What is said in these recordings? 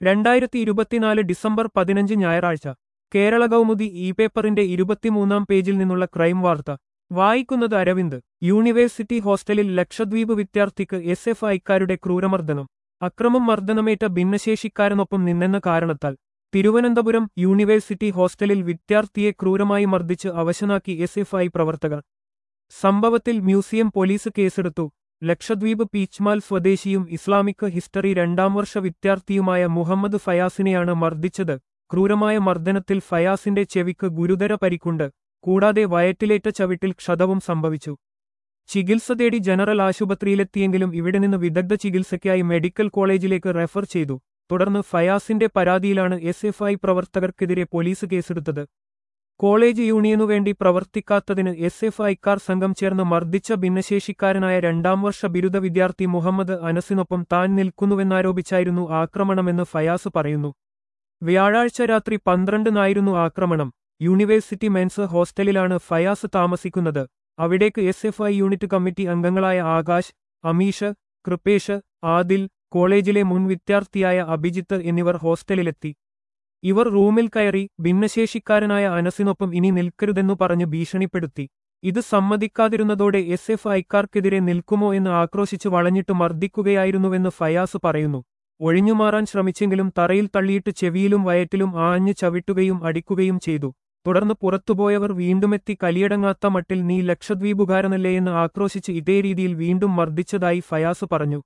രണ്ടായിരത്തി ഇരുപത്തിനാല് ഡിസംബർ പതിനഞ്ച് ഞായറാഴ്ച കേരള കൗമുദി ഇ പേപ്പറിന്റെ ഇരുപത്തിമൂന്നാം പേജിൽ നിന്നുള്ള ക്രൈം വാർത്ത വായിക്കുന്നത് അരവിന്ദ് യൂണിവേഴ്സിറ്റി ഹോസ്റ്റലിൽ ലക്ഷദ്വീപ് വിദ്യാർത്ഥിക്ക് എസ് എഫ് ഐക്കാരുടെ ക്രൂരമർദ്ദനം അക്രമം മർദ്ദനമേറ്റ ഭിന്നശേഷിക്കാരനൊപ്പം നിന്നെന്ന കാരണത്താൽ തിരുവനന്തപുരം യൂണിവേഴ്സിറ്റി ഹോസ്റ്റലിൽ വിദ്യാർത്ഥിയെ ക്രൂരമായി മർദ്ദിച്ച് അവശനാക്കി എസ് എഫ് ഐ പ്രവർത്തകർ സംഭവത്തിൽ മ്യൂസിയം പോലീസ് കേസെടുത്തു ലക്ഷദ്വീപ് പീച്ച്മാൽ സ്വദേശിയും ഇസ്ലാമിക് ഹിസ്റ്ററി രണ്ടാം വർഷ വിദ്യാർത്ഥിയുമായ മുഹമ്മദ് ഫയാസിനെയാണ് മർദ്ദിച്ചത് ക്രൂരമായ മർദ്ദനത്തിൽ ഫയാസിന്റെ ചെവിക്ക് ഗുരുതര പരിക്കുണ്ട് കൂടാതെ വയറ്റിലേറ്റ ചവിട്ടിൽ ക്ഷതവും സംഭവിച്ചു ചികിത്സ തേടി ജനറൽ ആശുപത്രിയിലെത്തിയെങ്കിലും ഇവിടെ നിന്ന് വിദഗ്ധ ചികിത്സയ്ക്കായി മെഡിക്കൽ കോളേജിലേക്ക് റെഫർ ചെയ്തു തുടർന്ന് ഫയാസിന്റെ പരാതിയിലാണ് എസ് എഫ് ഐ പ്രവർത്തകർക്കെതിരെ പോലീസ് കേസെടുത്തത് കോളേജ് യൂണിയനുവേണ്ടി പ്രവർത്തിക്കാത്തതിന് എസ് എഫ് ഐക്കാർ സംഘം ചേർന്ന് മർദ്ദിച്ച ഭിന്നശേഷിക്കാരനായ രണ്ടാം വർഷ ബിരുദ വിദ്യാർത്ഥി മുഹമ്മദ് അനസിനൊപ്പം താൻ നിൽക്കുന്നുവെന്നാരോപിച്ചായിരുന്നു ആക്രമണമെന്ന് ഫയാസ് പറയുന്നു വ്യാഴാഴ്ച രാത്രി പന്ത്രണ്ടിനായിരുന്നു ആക്രമണം യൂണിവേഴ്സിറ്റി മെൻസ് ഹോസ്റ്റലിലാണ് ഫയാസ് താമസിക്കുന്നത് അവിടേക്ക് S F I unit committee അംഗങ്ങളായ ആകാശ് അമീഷ് കൃപേഷ് ആദിൽ കോളേജിലെ മുൻ വിദ്യാർത്ഥിയായ അഭിജിത്ത് എന്നിവർ ഹോസ്റ്റലിലെത്തി ഇവർ റൂമിൽ കയറി ഭിന്നശേഷിക്കാരനായ അനസിനൊപ്പം ഇനി നിൽക്കരുതെന്നു പറഞ്ഞ് ഭീഷണിപ്പെടുത്തി ഇത് സമ്മതിക്കാതിരുന്നതോടെ എസ് എഫ് ഐക്കാർക്കെതിരെ നിൽക്കുമോ എന്ന് ആക്രോശിച്ച് വളഞ്ഞിട്ട് മർദ്ദിക്കുകയായിരുന്നുവെന്ന് ഫയാസ് പറയുന്നു ഒഴിഞ്ഞുമാറാൻ ശ്രമിച്ചെങ്കിലും തറയിൽ തള്ളിയിട്ട് ചെവിയിലും വയറ്റിലും ആഞ്ഞു ചവിട്ടുകയും അടിക്കുകയും ചെയ്തു തുടർന്ന് പുറത്തുപോയവർ വീണ്ടുമെത്തി കലിയടങ്ങാത്ത മട്ടിൽ നീ ലക്ഷദ്വീപുകാരനല്ലേയെന്ന് ആക്രോശിച്ച് ഇതേ രീതിയിൽ വീണ്ടും മർദ്ദിച്ചതായി ഫയാസ് പറഞ്ഞു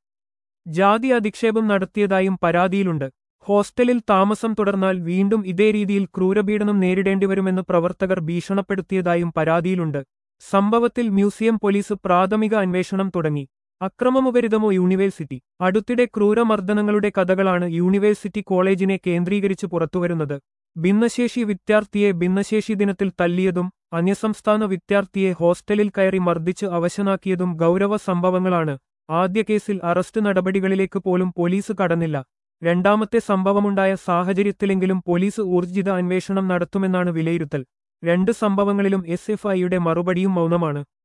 ജാതി അധിക്ഷേപം നടത്തിയതായും പരാതിയിലുണ്ട് ഹോസ്റ്റലിൽ താമസം തുടർന്നാൽ വീണ്ടും ഇതേ രീതിയിൽ ക്രൂരപീഡനം നേരിടേണ്ടിവരുമെന്ന് പ്രവർത്തകർ ഭീഷണപ്പെടുത്തിയതായും പരാതിയിലുണ്ട് സംഭവത്തിൽ മ്യൂസിയം പോലീസ് പ്രാഥമിക അന്വേഷണം തുടങ്ങി അക്രമമുപരിതമോ യൂണിവേഴ്സിറ്റി അടുത്തിടെ ക്രൂരമർദ്ദനങ്ങളുടെ കഥകളാണ് യൂണിവേഴ്സിറ്റി കോളേജിനെ കേന്ദ്രീകരിച്ച് പുറത്തുവരുന്നത് ഭിന്നശേഷി വിദ്യാർത്ഥിയെ ഭിന്നശേഷി ദിനത്തിൽ തല്ലിയതും അന്യസംസ്ഥാന വിദ്യാർത്ഥിയെ ഹോസ്റ്റലിൽ കയറി മർദ്ദിച്ച് അവശനാക്കിയതും ഗൗരവ സംഭവങ്ങളാണ് ആദ്യ കേസിൽ അറസ്റ്റ് നടപടികളിലേക്ക് പോലും പോലീസ് കടന്നില്ല രണ്ടാമത്തെ സംഭവമുണ്ടായ സാഹചര്യത്തിലെങ്കിലും പോലീസ് ഊർജിത അന്വേഷണം നടത്തുമെന്നാണ് വിലയിരുത്തൽ രണ്ട് സംഭവങ്ങളിലും എസ് എഫ് ഐയുടെ മറുപടിയും മൗനമാണ്